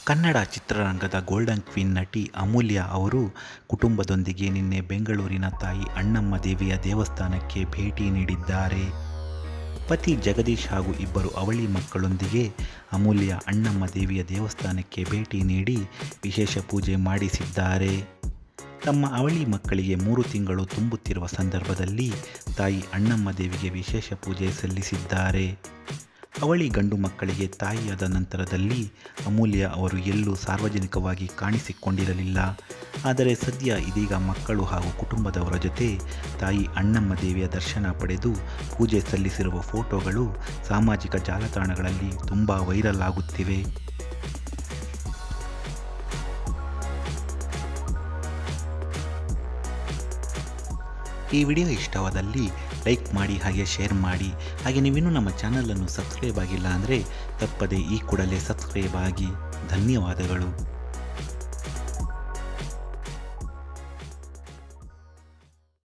ಕನ್ನಡ ಚಿತ್ರರಂಗದ golden queen ನಟಿ ಅಮೂಲ್ಯ ಅವರು ಕುಟುಂಬದೊಂದಿಗೆ ನಿನ್ನೆ ಬೆಂಗಳೂರಿನ ತಾಯಿ ಅಣ್ಣಮ್ಮ ದೇವಿಯ ದೇವಸ್ಥಾನಕ್ಕೆ ಭೇಟಿ ನೀಡಿದ್ದಾರೆ ಪತಿ ಜಗದೀಶ್ ಹಾಗೂ ಇಬ್ಬರು ಅವಳಿ ಮಕ್ಕಳೊಂದಿಗೆ ಅಮೂಲ್ಯ ಅಣ್ಣಮ್ಮ ದೇವಿಯ ದೇವಸ್ಥಾನಕ್ಕೆ ಭೇಟಿ ನೀಡಿ ವಿಶೇಷ ಪೂಜೆ ಮಾಡಿಸಿದ್ದಾರೆ ತಮ್ಮ ಅವಳಿ ಮಕ್ಕಳಿಗೆ ಮೂರು ತಿಂಗಳು ತುಂಬುತ್ತಿರುವ ಸಂದರ್ಭದಲ್ಲಿ ತಾಯಿ ಅಣ್ಣಮ್ಮ ದೇವಿಗೆ ವಿಶೇಷ ಪೂಜೆ ಸಲ್ಲಿಸಿದ್ದಾರೆ ಅವಳಿ ಗಂಡು ಮಕ್ಕಳಿಗೆ ತಾಯಿಯಾದ ನಂತರದಲ್ಲಿ ಅಮೂಲ್ಯ ಅವರು ಎಲ್ಲೂ ಸಾರ್ವಜನಿಕವಾಗಿ ಕಾಣಿಸಿಕೊಂಡಿರಲಿಲ್ಲ ಆದರೆ ಸದ್ಯ ಇದೀಗ ಮಕ್ಕಳು ಹಾಗೂ ಕುಟುಂಬದವರ ಜೊತೆ ತಾಯಿ ಅಣ್ಣಮ್ಮ ದೇವಿಯ ದರ್ಶನ ಪಡೆದು ಪೂಜೆ ಸಲ್ಲಿಸಿರುವ ಫೋಟೋಗಳು ಸಾಮಾಜಿಕ ಜಾಲತಾಣಗಳಲ್ಲಿ ತುಂಬ ವೈರಲ್ ಆಗುತ್ತಿವೆ ಈ ವಿಡಿಯೋ ಇಷ್ಟವಾದಲ್ಲಿ ಲೈಕ್ ಮಾಡಿ ಹಾಗೆ ಶೇರ್ ಮಾಡಿ ಹಾಗೆ ನೀವಿನ್ನೂ ನಮ್ಮ ಚಾನಲನ್ನು ಸಬ್ಸ್ಕ್ರೈಬ್ ಆಗಿಲ್ಲ ಅಂದರೆ ತಪ್ಪದೆ ಈ ಕೂಡಲೇ ಸಬ್ಸ್ಕ್ರೈಬ್ ಆಗಿ ಧನ್ಯವಾದಗಳು